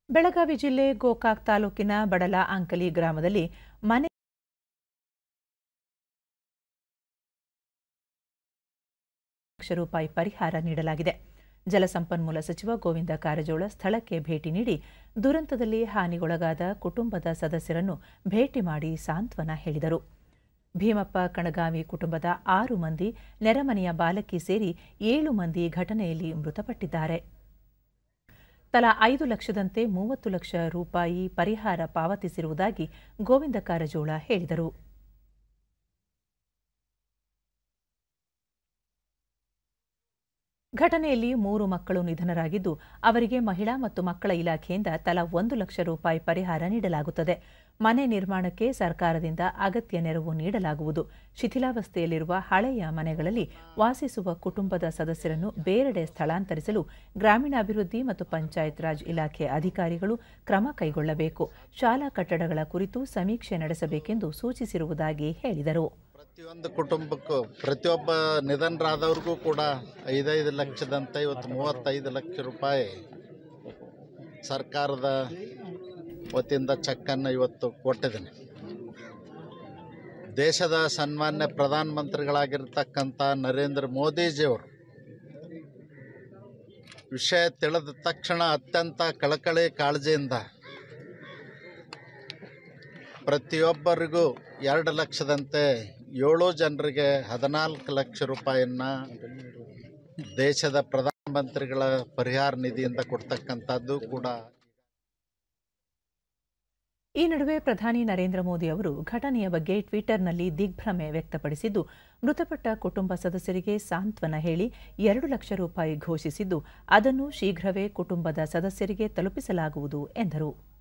ಬೆಳಗಾವಿ ಜಿಲ್ಲೆ ಗೋಕಾಕ್ ತಾಲೂಕಿನ ಬಡಲ ಅಂಕಲಿ ಗ್ರಾಮದಲ್ಲಿ ಮನೆ ಲಕ್ಷ ರೂಪಾಯಿ ಪರಿಹಾರ ನೀಡಲಾಗಿದೆ ಜಲಸಂಪನ್ಮೂಲ ಸಚಿವ ಗೋವಿಂದ ಕಾರಜೋಳ ಸ್ಥಳಕ್ಕೆ ಭೇಟಿ ನೀಡಿ ದುರಂತದಲ್ಲಿ ಹಾನಿಗೊಳಗಾದ ಕುಟುಂಬದ ಸದಸ್ಯರನ್ನು ಭೇಟಿ ಮಾಡಿ ಸಾಂತ್ವನ ಹೇಳಿದರು ಭೀಮಪ್ಪ ಕಣಗಾವಿ ಕುಟುಂಬದ ಆರು ಮಂದಿ ನೆರೆಮನೆಯ ಬಾಲಕಿ ಸೇರಿ ಏಳು ಮಂದಿ ಘಟನೆಯಲ್ಲಿ ಮೃತಪಟ್ಟಿದ್ದಾರೆ ತಲಾ ಐದು ಲಕ್ಷದಂತೆ ಮೂವತ್ತು ಲಕ್ಷ ರೂಪಾಯಿ ಪರಿಹಾರ ಪಾವತಿಸಿರುವುದಾಗಿ ಗೋವಿಂದ ಕಾರಜೋಳ ಹೇಳಿದರು ಘಟನೆಯಲ್ಲಿ ಮೂರು ಮಕ್ಕಳು ನಿಧನರಾಗಿದ್ದು ಅವರಿಗೆ ಮಹಿಳಾ ಮತ್ತು ಮಕ್ಕಳ ಇಲಾಖೆಯಿಂದ ತಲಾ ಒಂದು ಲಕ್ಷ ರೂಪಾಯಿ ಪರಿಹಾರ ನೀಡಲಾಗುತ್ತದೆ ಮನೆ ನಿರ್ಮಾಣಕ್ಕೆ ಸರ್ಕಾರದಿಂದ ಅಗತ್ಯ ನೆರವು ನೀಡಲಾಗುವುದು ಶಿಥಿಲಾವಸ್ಥೆಯಲ್ಲಿರುವ ಹಳೆಯ ಮನೆಗಳಲ್ಲಿ ವಾಸಿಸುವ ಕುಟುಂಬದ ಸದಸ್ಯರನ್ನು ಬೇರೆಡೆ ಸ್ಥಳಾಂತರಿಸಲು ಗ್ರಾಮೀಣಾಭಿವೃದ್ಧಿ ಮತ್ತು ಪಂಚಾಯತ್ ರಾಜ್ ಇಲಾಖೆ ಅಧಿಕಾರಿಗಳು ಕ್ರಮ ಕೈಗೊಳ್ಳಬೇಕು ಶಾಲಾ ಕಟ್ಟಡಗಳ ಕುರಿತು ಸಮೀಕ್ಷೆ ನಡೆಸಬೇಕೆಂದು ಸೂಚಿಸಿರುವುದಾಗಿ ಹೇಳಿದರು ಪ್ರತಿಯೊಂದು ಕುಟುಂಬಕ್ಕೂ ಪ್ರತಿಯೊಬ್ಬ ನಿಧನರಾದವ್ರಿಗೂ ಕೂಡ ಐದೈದು ಲಕ್ಷದಂತೆ ಇವತ್ತು ಮೂವತ್ತೈದು ಲಕ್ಷ ರೂಪಾಯಿ ಸರ್ಕಾರದ ವತಿಯಿಂದ ಚೆಕ್ಕನ್ನು ಇವತ್ತು ಕೊಟ್ಟಿದ್ದೀನಿ ದೇಶದ ಸನ್ಮಾನ್ಯ ಪ್ರಧಾನಮಂತ್ರಿಗಳಾಗಿರ್ತಕ್ಕಂಥ ನರೇಂದ್ರ ಮೋದಿಜಿಯವರು ವಿಷಯ ತಿಳಿದ ತಕ್ಷಣ ಅತ್ಯಂತ ಕಳಕಳಿ ಕಾಳಜಿಯಿಂದ ಪ್ರತಿಯೊಬ್ಬರಿಗೂ ಎರಡು ಲಕ್ಷದಂತೆ ಏಳು ಜನರಿಗೆ ಹದಿನಾಲ್ಕು ಲಕ್ಷ ರೂಪಾಯಿಯನ್ನು ದೇಶದ ಪ್ರಧಾನಮಂತ್ರಿಗಳ ಪರಿಹಾರ ನಿಧಿಯಿಂದ ಕೊಡ್ತಕ್ಕಂಥದ್ದು ಕೂಡ ಈ ನಡುವೆ ಪ್ರಧಾನಿ ನರೇಂದ್ರ ಮೋದಿ ಅವರು ಘಟನೆಯ ಬಗ್ಗೆ ಟ್ವಿಟರ್ನಲ್ಲಿ ದಿಗ್ಭ್ರಮೆ ವ್ಯಕ್ತಪಡಿಸಿದ್ದು ಮೃತಪಟ್ಟ ಕುಟುಂಬ ಸದಸ್ಯರಿಗೆ ಸಾಂತ್ವನ ಹೇಳಿ ಎರಡು ಲಕ್ಷ ರೂಪಾಯಿ ಘೋಷಿಸಿದ್ದು ಅದನ್ನು ಶೀಘ್ರವೇ ಕುಟುಂಬದ ಸದಸ್ಯರಿಗೆ ತಲುಪಿಸಲಾಗುವುದು ಎಂದರು